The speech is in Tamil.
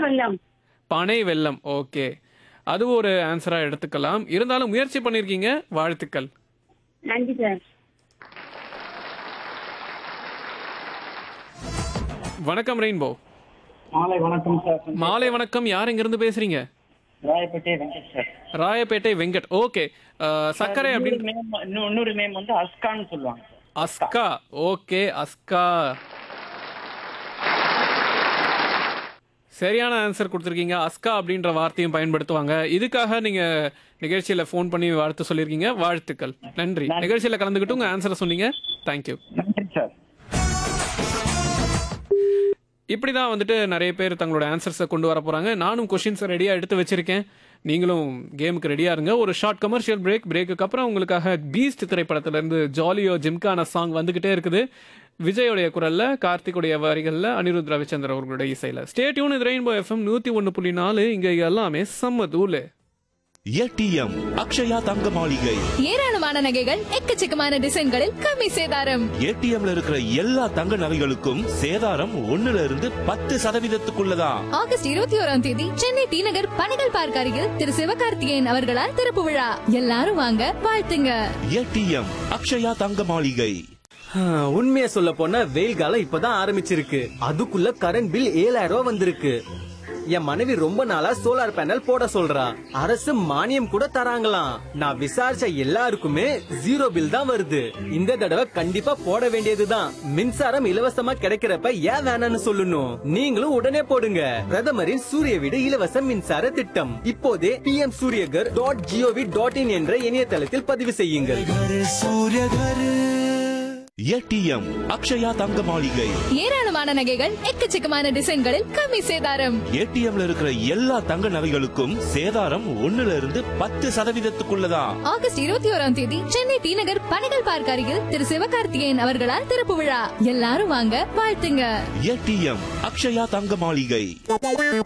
வெள்ளம் பனை வெல்லம் ஓகே அது ஒரு ஆன்சரா எடுத்துக்கலாம் இருந்தாலும் முயற்சி பண்ணிருக்கீங்க வாழ்த்துக்கள் நன்றி சார் வணக்கம் ரெயின்போ மாலை வணக்கம் சார் மாலை வணக்கம் யார் இங்க இருந்து பேசுறீங்க ராயப்பேட்டை வெங்கட் சார் ராயப்பேட்டை வெங்கட் ஓகே சர்க்கரை அப்படின்னு இன்னொரு name- இன்னொரு- இன்னொரு நேம் வந்து அஸ்கான்னு சொல்லுவாங்க சார் அஸ்கா ஓகே அஸ்கா சரியான ஆன்சர் கொடுத்துருக்கீங்க அஸ்கா அப்படின்ற வார்த்தையும் பயன்படுத்துவாங்க இதுக்காக நீங்க நிகழ்ச்சியில ஃபோன் பண்ணி வாழ்த்து சொல்லியிருக்கீங்க வாழ்த்துக்கள் நன்றி நிகழ்ச்சியில கலந்துக்கிட்டு உங்க ஆன்சரை சொன்னீங்க தேங்க்யூ நன்றி சார் இப்படிதான் வந்துட்டு நிறைய பேர் தங்களோட ஆன்சர்ஸை கொண்டு வர போறாங்க நானும் கொஷின்ஸை ரெடியா எடுத்து வச்சிருக்கேன் நீங்களும் கேமுக்கு ரெடியா இருங்க ஒரு ஷார்ட் கமர்ஷியல் பிரேக் பிரேக்குக்கு அப்புறம் உங்களுக்காக பீஸ்ட் திரைப்படத்துல இருந்து ஜாலியோ ஜிம்கான சாங் வந்துகிட்டே இருக்குது விஜயோடைய குரல்ல கார்த்திக்குடைய வரிகள்ல அனிருத் ரவிச்சந்திர அவர்களுடைய இசையில ஸ்டேட்யூன் இது ரெயின்போ எஃப்எம் நூத்தி ஒன்னு புள்ளி நாலு இங்க எல்லாமே செம்ம தூளு ஏடிஎம் அக்ஷயா தங்க மாளிகை ஏராளமான நகைகள் எக்கச்சக்கமான டிசைன்களில் கம்மி சேதாரம் ஏடிஎம்ல இருக்கிற எல்லா தங்க நகைகளுக்கும் சேதாரம் ஒண்ணுல இருந்து பத்து சதவீதத்துக்குள்ளதான் ஆகஸ்ட் இருபத்தி ஓராம் தேதி சென்னை டி நகர் பனகல் பார்க் அருகில் திரு சிவகார்த்திகேயன் அவர்களால் திறப்பு விழா எல்லாரும் வாங்க வாழ்த்துங்க ஏடிஎம் அக்ஷயா தங்க மாளிகை உண்மையை சொல்ல போனா வெயில் காலம் இப்பதான் ஆரம்பிச்சிருக்கு அதுக்குள்ள கரண்ட் பில் ஏழாயிரம் ரூபாய் வந்திருக்கு என் மனைவி ரொம்ப நாளா சோலார் பேனல் போட சொல்றா அரசு மானியம் கூட தராங்களாம் நான் விசாரிச்ச எல்லாருக்குமே ஜீரோ பில் தான் வருது இந்த தடவை கண்டிப்பா போட வேண்டியதுதான் மின்சாரம் இலவசமா கிடைக்கிறப்ப ஏன் வேணாம்னு சொல்லணும் நீங்களும் உடனே போடுங்க பிரதமரின் சூரிய வீடு இலவச மின்சார திட்டம் இப்போதே P M Suryaghar dot GOV dot in என்ற இணையதளத்தில் பதிவு செய்யுங்கள் ஏடிஎம் அக்ஷயா தங்க மாளிகை ஏராளமான நகைகள் எக்கச்சக்கமான டிசைன்களில் கம்மி சேதாரம் ஏடிஎம்ல இருக்கிற எல்லா தங்க நகைகளுக்கும் சேதாரம் ஒண்ணுல இருந்து பத்து சதவீதத்துக்குள்ளதான் ஆகஸ்ட் இருபத்தி ஓராம் தேதி சென்னை டி நகர் பனகல் பார்க் அருகில் திரு சிவகார்த்திகேயன் அவர்களால் திறப்பு விழா எல்லாரும் வாங்க வாழ்த்துங்க ஏடிஎம் அக்ஷயா தங்க மாளிகை